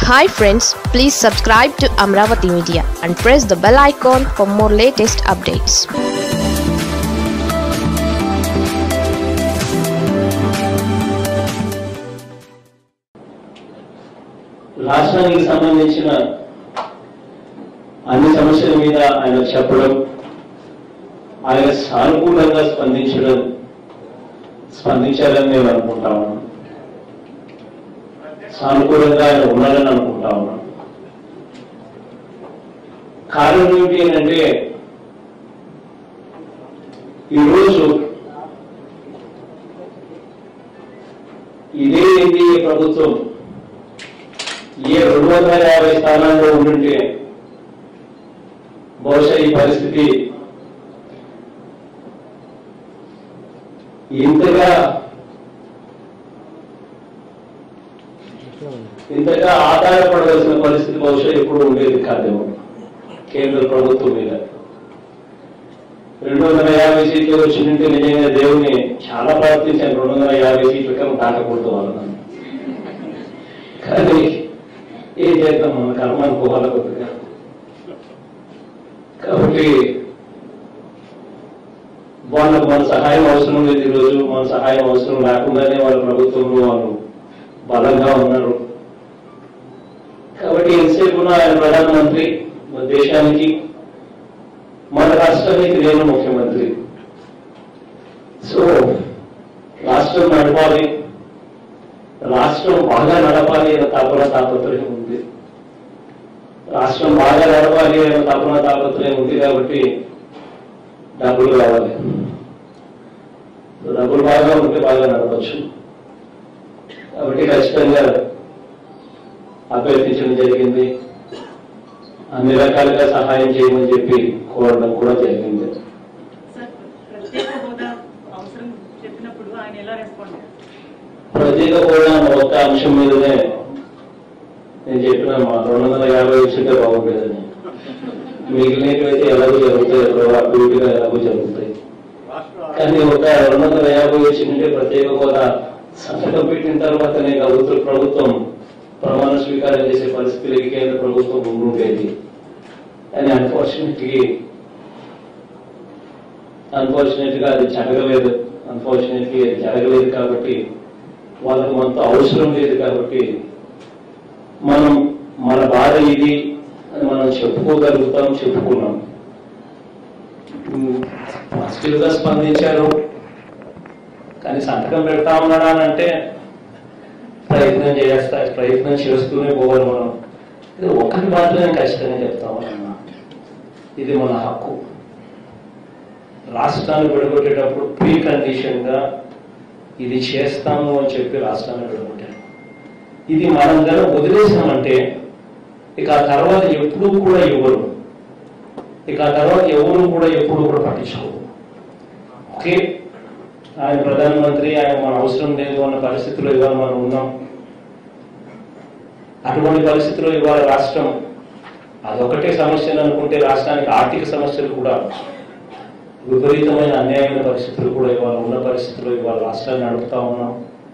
Hi friends please subscribe to Amaravati media and press the bell icon for more latest updates రాష్ట్రానికి సంబంధించిన అన్ని సమస్యల మీద ఆయన చెప్పడం ఆయన సానుకూలంగా స్పందించడం స్పందించాలని నేను అనుకుంటా ఉన్నాను సానుకూలంగా ఆయన ఉన్నారని అనుకుంటా ఉన్నాను కారణం ఏమిటి అంటే ఈరోజు ఇదే ఎన్డీఏ ప్రభుత్వం ఏ రెండు వందల యాభై స్థానాల్లో ఉండుంటే బహుశా ఈ పరిస్థితి ఇంతగా ఇంతగా ఆధారపడవలసిన పరిస్థితి బహుశా ఎప్పుడు ఉండేది కాదేమో కేంద్ర ప్రభుత్వం మీద రెండు వందల యాభై సీట్లు వచ్చిందంటే నిజంగా దేవుని చాలా ప్రార్థించాను రెండు వందల యాభై సీట్ల కన్నా దాటకూడదు వాళ్ళని కానీ ఏం చేద్దాం మన కర్మ అనుకోవాలి కొద్దిగా కాబట్టి వాళ్ళకు మన సహాయం అవసరం లేదు ఈరోజు మన సహాయం అవసరం లేకుండానే వాళ్ళ ప్రభుత్వంలో వాళ్ళు బలంగా ఉన్నారు కాబట్టి ఎంతసేపు ఆయన ప్రధానమంత్రి మన దేశానికి మన రాష్ట్రానికి నేను ముఖ్యమంత్రి సో రాష్ట్రం నడపాలి రాష్ట్రం బాగా నడపాలి అనే తపన తాపత్రయం ఉంది రాష్ట్రం బాగా నడపాలి అనే తపన తాపత్రయం ఉంది కాబట్టి డబ్బులు కావాలి డబ్బులు బాగా ఉంటే బాగా నడవచ్చు కాబట్టి ఖచ్చితంగా అభ్యర్థించడం జరిగింది అన్ని రకాలుగా సహాయం చేయమని చెప్పి కోరడం కూడా జరిగింది సార్ ప్రత్యేక హోదా అవసరం చెప్పినప్పుడు ఆయన ఎలా రెస్పాండ్ అయ్యారు ప్రత్యేక హోదా అన్న ఒక్క అంశం మీదనే నేను చెప్పిన మా రెండు వందల యాభై వచ్చింటే బాగుండేదని మిగిలినవైతే ఎలాగో జరుగుతాయి ఎక్కడో డ్యూటీగా ఎలాగో జరుగుతాయి కానీ ఒక రెండు వందల యాభై వచ్చిందంటే ప్రత్యేక హోదా సంతకం పెట్టిన తర్వాతనే ప్రభుత్వ ప్రభుత్వం ప్రమాణ స్వీకారం చేసే పరిస్థితికి కేంద్ర ప్రభుత్వం ఉండుండేది కానీ అన్ఫార్చునేట్లీ అన్ఫార్చునేట్ గా అది జరగలేదు అన్ఫార్చునేట్లీ అది జరగలేదు కాబట్టి వాళ్ళకు మనతో అవసరం లేదు కాబట్టి మనం మన బాధ ఇది అని మనం చెప్పుకోగలుగుతాం చెప్పుకున్నాం పాజిటివ్ గా స్పందించారు కానీ సంతకం పెడతా ఉన్నాడా అని అంటే ప్రయత్నం చేస్తా ప్రయత్నం చేస్తూనే పోవాలి మనం ఇది ఒకటి మాత్రం నేను ఖచ్చితంగా చెప్తా ఉన్నా ఇది మన హక్కు రాష్ట్రాన్ని విడగొట్టేటప్పుడు ప్రీ కండిషన్ గా ఇది చేస్తాము అని చెప్పి రాష్ట్రాన్ని విడగొట్టారు ఇది మనం గన వదిలేసామంటే ఇక ఆ తర్వాత ఎప్పుడూ కూడా ఇవ్వరు ఇక ఆ తర్వాత ఎవరు కూడా ఎప్పుడు కూడా పట్టించుకోరు ఓకే ఆయన ప్రధానమంత్రి ఆయన మన అవసరం లేదు అన్న పరిస్థితిలో ఇవాళ మనం ఉన్నాం అటువంటి పరిస్థితిలో ఇవాళ రాష్ట్రం అదొకటే సమస్యలు అనుకుంటే రాష్ట్రానికి ఆర్థిక సమస్యలు కూడా విపరీతమైన అన్యాయమైన పరిస్థితులు కూడా ఇవాళ ఉన్న పరిస్థితుల్లో ఇవాళ రాష్ట్రాన్ని నడుపుతా ఉన్నాం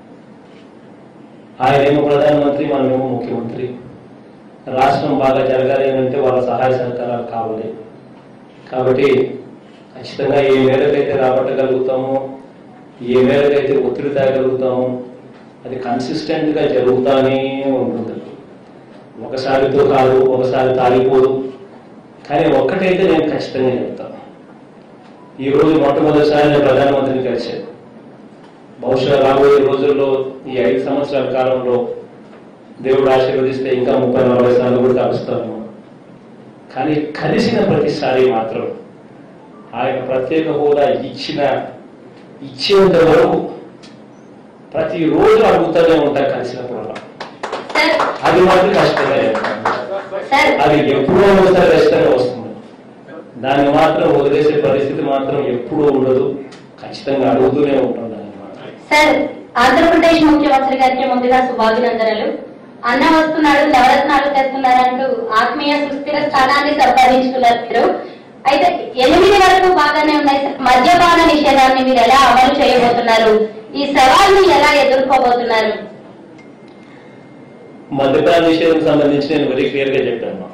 ఆయనేమో ప్రధానమంత్రి మనమేమో ముఖ్యమంత్రి రాష్ట్రం బాగా జరగాలి అని అంటే వాళ్ళ సహాయ సహకారాలు కావాలి కాబట్టి ఖచ్చితంగా ఏ మేరకైతే రాబట్టగలుగుతామో ఏ మేరకైతే ఒత్తిడి తేగలుగుతామో అది కన్సిస్టెంట్ గా జరుగుతానే ఉంటుంది ఒకసారితో కాదు ఒకసారి తాగిపోదు కానీ ఒక్కటైతే నేను ఖచ్చితంగా చెప్తాను ఈ రోజు మొట్టమొదటిసారి నేను ప్రధానమంత్రిని కలిశాను బహుశా రాబోయే రోజుల్లో ఈ ఐదు సంవత్సరాల కాలంలో దేవుడు ఆశీర్వదిస్తే ఇంకా ముప్పై నలభై సార్లు కూడా కలుస్తాను కానీ కలిసిన ప్రతిసారి మాత్రం ఆయన ప్రత్యేక హోదా ఇచ్చిన ఇచ్చేంత వరకు ప్రతిరోజు అడుగుతూనే ఉంటా కలిసినప్పుడు సార్ అది మాత్రం కష్టంగా చెప్తాను. సార్ అది ఎప్పుడో ఒకసారి కష్టంగా వస్తుంది దాన్ని మాత్రం వదిలేసే పరిస్థితి మాత్రం ఎప్పుడూ ఉండదు ఖచ్చితంగా అడుగుతూనే ఉంటుంది అన్నమాట సార్ ఆంధ్రప్రదేశ్ ముఖ్యమంత్రి గారికి ముందుగా శుభాభినందనలు అన్న వస్తున్నాడు నవరత్నాలు తెస్తున్నారంటూ ఆత్మీయ సుస్థిర స్థానాన్ని సంపాదించుకున్నారు మీరు అయితే ఎనిమిది వరకు బాగానే ఉన్నాయి సార్. మద్యపాన నిషేధాన్ని మీరు ఎలా అమలు చేయబోతున్నారు ఈ సవాల్ని ఎలా ఎదుర్కోబోతున్నారు మద్యపాన నిషేధం సంబంధించి నేను వెరీ క్లియర్ గా చెప్పాను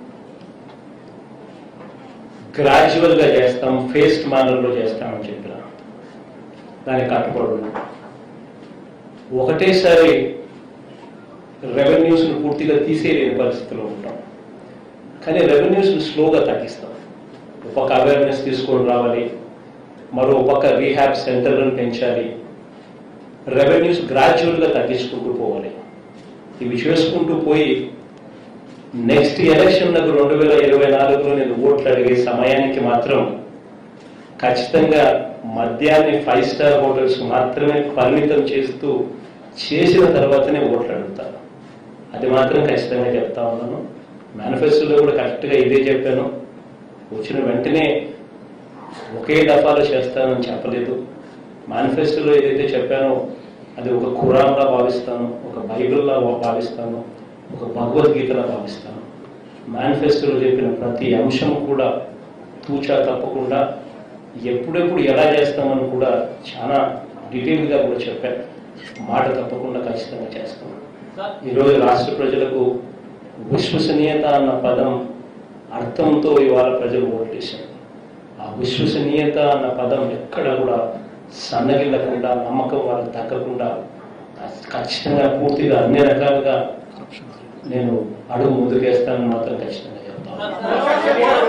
గ్రాడ్యువల్ గా చేస్తాం ఫేస్డ్ మేనర్ లో చేస్తామని చెప్పిన దానికి కట్టుబడి ఒకటేసారి రెవెన్యూస్ పూర్తిగా తీసేయలేని పరిస్థితిలో ఉంటాం కానీ రెవెన్యూస్ స్లోగా తగ్గిస్తాం ఒక పక్క అవేర్నెస్ తీసుకొని రావాలి మరో పక్క రీహాబ్ సెంటర్లను పెంచాలి రెవెన్యూస్ గ్రాడ్యువల్గా తగ్గించుకుంటూ పోవాలి ఇవి చేసుకుంటూ పోయి నెక్స్ట్ ఎలక్షన్లకు రెండు వేల ఇరవై నాలుగులో నేను ఓట్లు అడిగే సమయానికి మాత్రం ఖచ్చితంగా మద్యాన్ని ఫైవ్ స్టార్ హోటల్స్ మాత్రమే పరిమితం చేస్తూ చేసిన తర్వాతనే ఓట్లు అడుగుతాను అది మాత్రం ఖచ్చితంగా చెప్తా ఉన్నాను మేనిఫెస్టోలో కూడా కరెక్ట్గా ఇదే చెప్పాను వచ్చిన వెంటనే ఒకే దఫాలో చేస్తానని చెప్పలేదు మేనిఫెస్టోలో ఏదైతే చెప్పానో అది ఒక ఖురాన్లా భావిస్తాను ఒక బైబిల్లా భావిస్తాను ఒక భగవద్గీతలా భావిస్తాను మేనిఫెస్టోలో చెప్పిన ప్రతి అంశం కూడా తూచా తప్పకుండా ఎప్పుడెప్పుడు ఎలా చేస్తామని కూడా చాలా డీటెయిల్గా కూడా చెప్పాను మాట తప్పకుండా ఖచ్చితంగా చేస్తాను ఈరోజు రాష్ట్ర ప్రజలకు విశ్వసనీయత అన్న పదం అర్థంతో ఇవాళ ప్రజలు ఓట్లేశారు ఆ విశ్వసనీయత అన్న పదం ఎక్కడ కూడా సన్నగిల్లకుండా నమ్మకం వాళ్ళకి తగ్గకుండా ఖచ్చితంగా పూర్తిగా అన్ని రకాలుగా నేను అడుగు ముందుకేస్తానని మాత్రం ఖచ్చితంగా చెప్తాను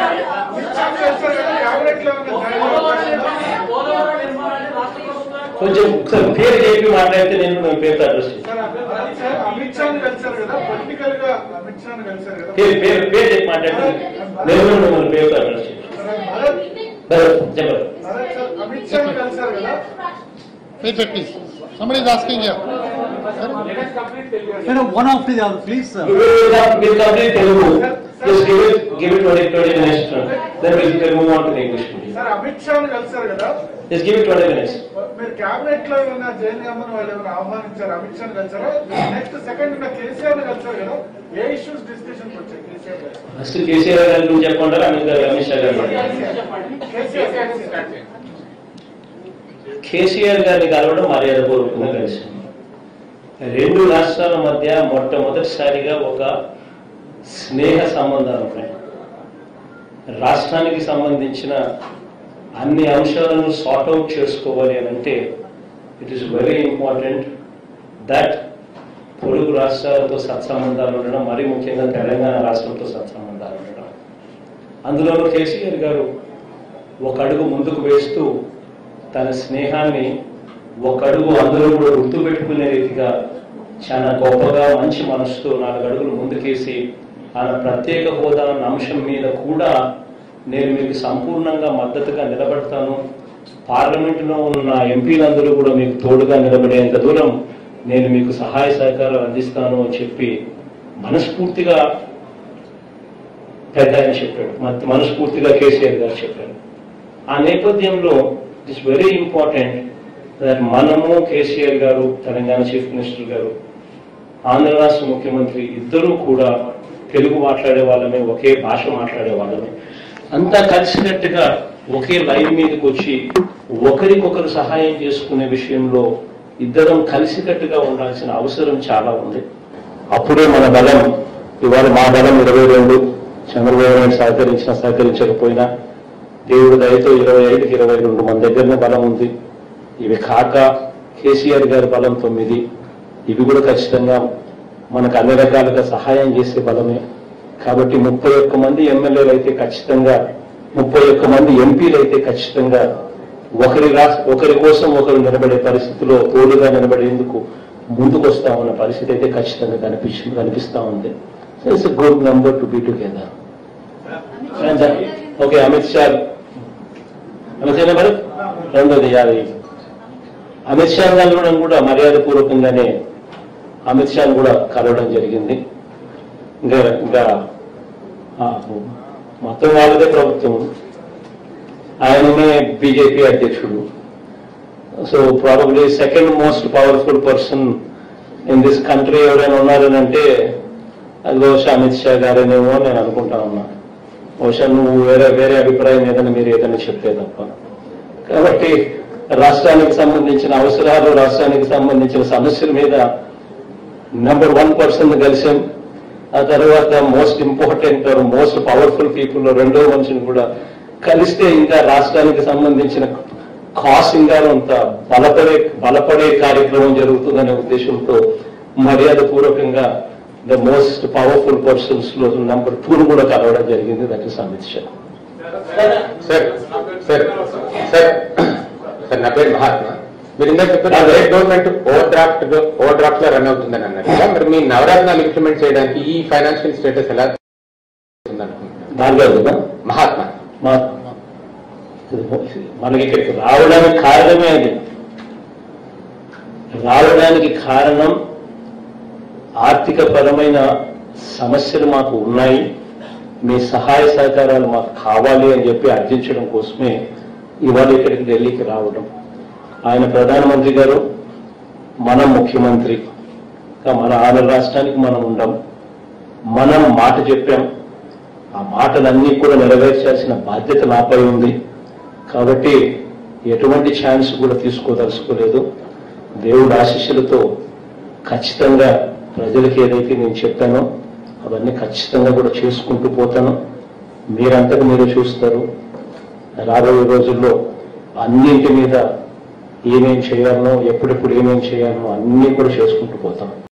కొంచెం ఒకసారి పేరు చెప్పి మాట్లాడితే నేను మీ పేరుతో అడ్రస్ చేస్తాను అమిత్ షాని కలిసారు కదా పొలిటికల్ గా అమిత్ షాని కలిసారు కదా పేరు పేరు పేరు చెప్పి మాట్లాడితే నేను కూడా మిమ్మల్ని పేరుతో అడ్రస్ చేస్తాను సరే, భరత్ భరత్, చెప్పండి భరత్ సార్ అమిత్ షాని కలిసారు కదా Wait, wait, please. Somebody is asking here. Sir, one after the other, please, sir. We'll have- we'll complete Telugu. Just give it, give it 20, 20 minutes. Then we'll we'll move on to the English medium. Sir Amit షాని కలిసారు కదా Just give it 20 minutes. మీరు cabinet లో ఏమైనా join గమ్మని వాళ్ళు ఏమైనా ఆహ్వానించారు అమిత్ షాని కలిసారా నెక్స్ట్ సెకండ్ ఉన్న కేసీఆర్ ని కలిసారు కదా ఏ ఇష్యూస్ డిస్కషన్ వచ్చాయి కేసీఆర్ గారు ఫస్ట్ కేసీఆర్ గారు నువ్వు చెప్పమంటారా అమిత్ గారు అమిత్ షా గారు కేసీఆర్ కేసీఆర్ కేసీఆర్ గారిని కలవడం మర్యాదపూర్వకంగా కలిసింది రెండు రాష్ట్రాల మధ్య మొట్టమొదటిసారిగా ఒక స్నేహ సంబంధాలు ఉన్నాయి రాష్ట్రానికి సంబంధించిన అన్ని అంశాలను సార్ట్ అవుట్ చేసుకోవాలి అని అంటే it is very important that పొరుగు రాష్ట్రాలతో సత్సంబంధాలు ఉండడం మరీ ముఖ్యంగా తెలంగాణ రాష్ట్రంతో సత్సంబంధాలు ఉండడం అందులోనూ కేసీఆర్ గారు ఒక అడుగు ముందుకు వేస్తూ తన స్నేహాన్ని ఒక అడుగు అందరూ కూడా గుర్తుపెట్టుకునే రీతిగా చాలా గొప్పగా మంచి మనసుతో నాలుగు అడుగులు ముందుకేసి ఆయన ప్రత్యేక హోదా అన్న అంశం మీద కూడా నేను మీకు సంపూర్ణంగా మద్దతుగా నిలబడతాను పార్లమెంటులో ఉన్న ఎంపీలందరూ కూడా మీకు తోడుగా నిలబడేంత దూరం నేను మీకు సహాయ సహకారాలు అందిస్తాను అని చెప్పి మనస్ఫూర్తిగా పెద్ద ఆయన చెప్పాడు మన- మనస్ఫూర్తిగా కేసీఆర్ గారు చెప్పారు ఆ నేపథ్యంలో ఇట్స్ వెరీ ఇంపార్టెంట్ దట్ మనము కేసీఆర్ గారు తెలంగాణ చీఫ్ మినిస్టర్ గారు ఆంధ్ర రాష్ట్ర ముఖ్యమంత్రి ఇద్దరూ కూడా తెలుగు మాట్లాడే వాళ్ళమే ఒకే భాష మాట్లాడే వాళ్ళమే అంతా కలిసినట్టుగా ఒకే లైన్ మీదకి వచ్చి ఒకరికొకరు సహాయం చేసుకునే విషయంలో ఇద్దరం కలిసికట్టుగా ఉండాల్సిన అవసరం చాలా ఉంది అప్పుడే మన బలం ఇవాళ మా బలం ఇరవై రెండు చంద్రబాబు నాయుడు సహకరించినా సహకరించకపోయినా దేవుడి దయతో ఇరవై ఐదుకి ఇరవై రెండు మన దగ్గరనే బలం ఉంది ఇవి కాక కేసీఆర్ గారి బలం తొమ్మిది ఇవి కూడా ఖచ్చితంగా మనకు అన్ని రకాలుగా సహాయం చేసే బలమే కాబట్టి ముప్పై ఒక్క మంది ఎమ్మెల్యేలు అయితే ఖచ్చితంగా ముప్పై ఒక్క మంది ఎంపీలు అయితే ఖచ్చితంగా ఒకరి రాస్ ఒకరి కోసం ఒకరు నిలబడే పరిస్థితిలో తోడుగా నిలబడేందుకు ముందుకు వస్తామన్న పరిస్థితి అయితే ఖచ్చితంగా కనిపించి కనిపిస్తా ఉంది it's good number to be together okay Amit Shah Amit Shah number రెండోది యాభై అమిత్ షా కలవడం కూడా మర్యాద పూర్వకంగానే అమిత్ షాను కూడా కలవడం జరిగింది ఇంకా ఇంకా ఆ, మొత్తం వాళ్ళదే ప్రభుత్వం ఆయననే బీజేపీ అధ్యక్షుడు so probably second most powerful person in this country ఎవరైనా ఉన్నారని అంటే అది బహుశా అమిత్ షా గారేనేమో నేను అనుకుంటా ఉన్నా బహుశా నువ్వు వేరే వేరే అభిప్రాయం ఏదైనా మీరు ఏదైనా చెప్తే తప్ప కాబట్టి రాష్ట్రానికి సంబంధించిన అవసరాలు రాష్ట్రానికి సంబంధించిన సమస్యల మీద నెంబర్ వన్ పర్సన్ కలిసాం ఆ తర్వాత most important most powerful people రెండో మనిషిని కూడా కలిస్తే ఇంకా రాష్ట్రానికి సంబంధించిన కాస్ ఇంకా అంత బలపడే బలపడే కార్యక్రమం జరుగుతుందనే ఉద్దేశంతో మర్యాద పూర్వకంగా ద మోస్ట్ పవర్ఫుల్ పర్సన్స్ లో నెంబర్ టూను కూడా కలవడం జరిగింది that is Amit Shah sir sir sir sir నా పేరు మహాత్మా మీరు ఇందాక చెప్పారు state government over draft over draft లో రన్ అవుతుందని అన్నారు కదా మరి మీ నవరత్నాలు ఇంప్లిమెంట్ చేయడానికి ఈ ఫైనాన్షియల్ స్టేటస్ ఎలా అనుకుంటున్నారు దానిలో కదా మహాత్మా మా మనకి ఇక్కడికి రావడానికి కారణమే అది రావడానికి కారణం ఆర్థిక పరమైన సమస్యలు మాకు ఉన్నాయి మీ సహాయ సహకారాలు మాకు కావాలి అని చెప్పి అర్థించడం కోసమే ఇవాళ ఇక్కడికి ఢిల్లీకి రావడం ఆయన ప్రధానమంత్రి గారు మనం ముఖ్యమంత్రి ఇంకా మన ఆంధ్ర రాష్ట్రానికి మనం ఉండం మనం మాట చెప్పాం ఆ మాటలన్నీ కూడా నెరవేర్చాల్సిన బాధ్యత నాపై ఉంది కాబట్టి ఎటువంటి ఛాన్స్ కూడా తీసుకోదలుచుకోలేదు దేవుడి ఆశీస్సులతో ఖచ్చితంగా ప్రజలకు ఏదైతే నేను చెప్పానో అవన్నీ ఖచ్చితంగా కూడా చేసుకుంటూ పోతాను మీరంతకు మీరు చూస్తారు రాబోయే రోజుల్లో అన్నింటి మీద ఏమేం చేయాలనో ఎప్పుడెప్పుడు ఏమేం చేయాలనో అన్నీ కూడా చేసుకుంటూ పోతాం